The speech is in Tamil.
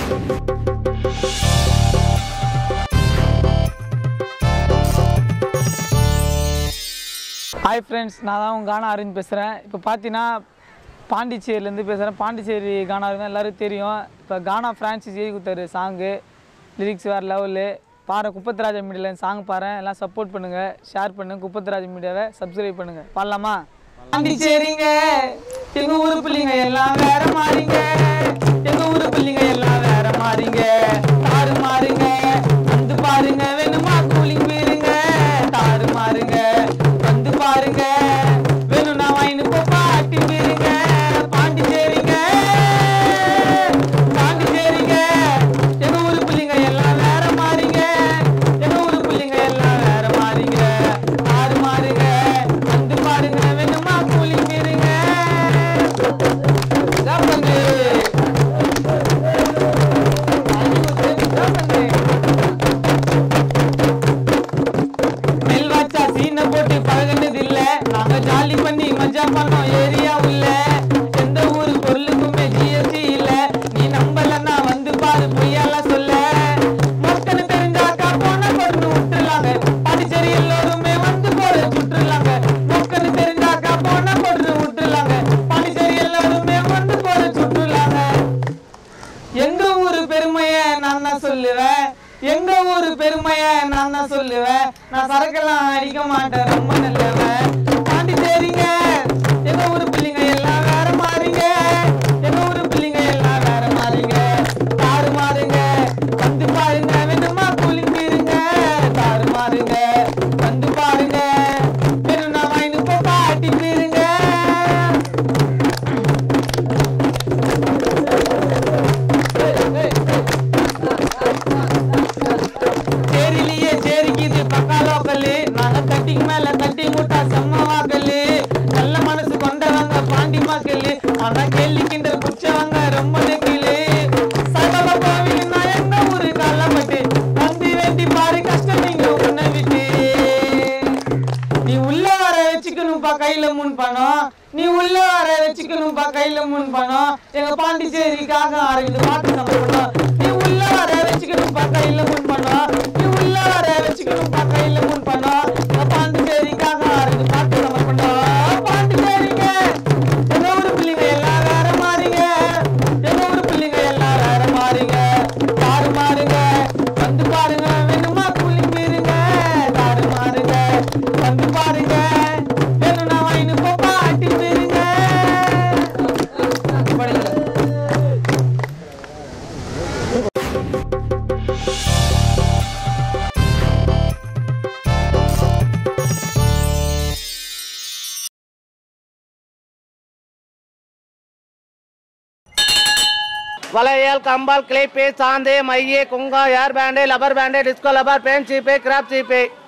ஹாய் ஃப்ரெண்ட்ஸ் நான் தான் உங்கள் கானா அரவிந்த் பேசுகிறேன் இப்போ பார்த்தீங்கன்னா பாண்டிச்சேரியிலேருந்து பேசுகிறேன் பாண்டிச்சேரி கானா அரவிந்த் எல்லாருக்கும் தெரியும் இப்போ கானா ஃப்ரான்சிஸ் எழுதி கொடுத்தாரு சாங்கு லிரிக்ஸ் வேறு லெவலு பாரு குப்பத்ராஜ மீடியாவில் சாங் பாரு எல்லாம் சப்போர்ட் பண்ணுங்கள் ஷேர் பண்ணுங்கள் குப்பத்ராஜ மீடியாவை சப்ஸ்கிரைப் பண்ணுங்கள் பாடலாமா பாண்டிச்சேரிங்க எங்கள் ஊர் பிள்ளைங்க எல்லாம் வேற மாறிங்க எங்கள் ஊர் பிள்ளைங்க எல்லாம் வேற மாறிங்க தாறு மாறுங்க வந்து பாருங்க வேணுமா கூலிங் போயிருங்க தாறு மாறுங்க வந்து பாருங்க வேணும்னா வாங்கிட்டு போ பாட்டி போயிருங்க பாண்டிச்சேரிங்க பாண்டிச்சேரிங்க எங்க ஊரு பிள்ளைங்க எல்லாம் வேற மாறிங்க எங்க ஊரு பிள்ளைங்க எல்லாம் வேற மாறிங்க தாறு மாறுங்க வந்து பாருங்க வேணுமா கூலிங் போயிருங்க ஜாப்பந்து ஜாப்பந்து நெல் வச்சா சீனை போட்டு பழகுனது இல்ல நாங்க ஜாலி பண்ணி மஜா பண்ணோம் ஏரியா உள்ள எந்த ஊரு பொருளுக்குமே ஜிஎஸ்டி இல்ல நீ நம்பலன்னா வந்து பாரு பொய்யாலாம் சொல்ல மக்கள் தெரிஞ்சாக்கா போன பொண்ணு விட்டுலாங்க பாண்டிச்சேரி எல்லோருமே வந்து போற சுற்றுலாங்க மக்கள் தெரிஞ்சாக்கா போன பொண்ணு விட்டுலாங்க பாண்டிச்சேரி எல்லாருமே வந்து போற சுற்றுலாங்க எங்க ஊரு பெருமைய நான் தான் சொல்லுவேன் எங்க ஊரு பெருமைய நான் தான் சொல்லுவேன் நான் சரக்கெல்லாம் அடிக்க மாட்டேன் ரொம்ப நல்லவன் பாண்டிச்சேரிங்க எங்க ஊரு பிள்ளைங்க எல்லாம் வேற மாறிங்க எங்க ஊரு பிள்ளைங்க எல்லாம் வேற மாறிங்க தாறு மாறுங்க வந்து பாருங்க வேணுமா குளிப்பீருங்க தாறு மாறுங்க வந்து பாருங்க வேணும்னா வாங்கிட்டு போ பாட்டி போயிருங்க சேரிலேயே சேரிக்குது பக்கா லோக்கலு நாங்க கட்டிங் மேல கட்டி முட்டா செம்ம வாக்கலு நல்ல மனசு கொண்டவங்க பாண்டி மக்களு ஆனா கேள்வி கிண்டல் குச்சவங்க ரொம்ப நெக்கிலு சகல கோவில் நான் எங்க ஊரு கள்ளப்பட்டு வந்து வேண்டி பாரு கஷ்டம் நீங்க உன்னை விட்டு நீ உள்ள வர வச்சுக்கணும்பா கையில முன் பணம் நீ உள்ள வர வச்சுக்கணும்பா கையில முன் பணம் எங்க பாண்டிச்சேரிக்காக அரவிந்த் பாட்டு நம்ம பண்ணோம் நீ உள்ள வர வச்சுக்கணும்பா கையில முன் பணம் நீ உள்ள வர வச்சுக்கணும்பா கையில முன் பணம் எங்க பாண்டிச்சேரிக்காக அரவிந்த் பாட்டு நம்ம பண்ணோம் பாண்டிச்சேரிங்க எங்க ஊரு பிள்ளைங்க எல்லாம் வேற மாறிங்க எங்க ஊரு பிள்ளைங்க எல்லாம் வேற மாறிங்க தாறு மாறுங்க வந்து பாருங்க வேணுமா கூலி போயிருங்க தாறு மாறுங்க வந்து பாருங்க வேணும்னா வாங்கிட்டு போ பாட்டி போயிருங்க பாடுங்க. வளையல் கம்பால் கிளிப்பு சாந்து மைய குங்கா hair band rubber band disco rubber band சீப்பு கிராப் சீப்பு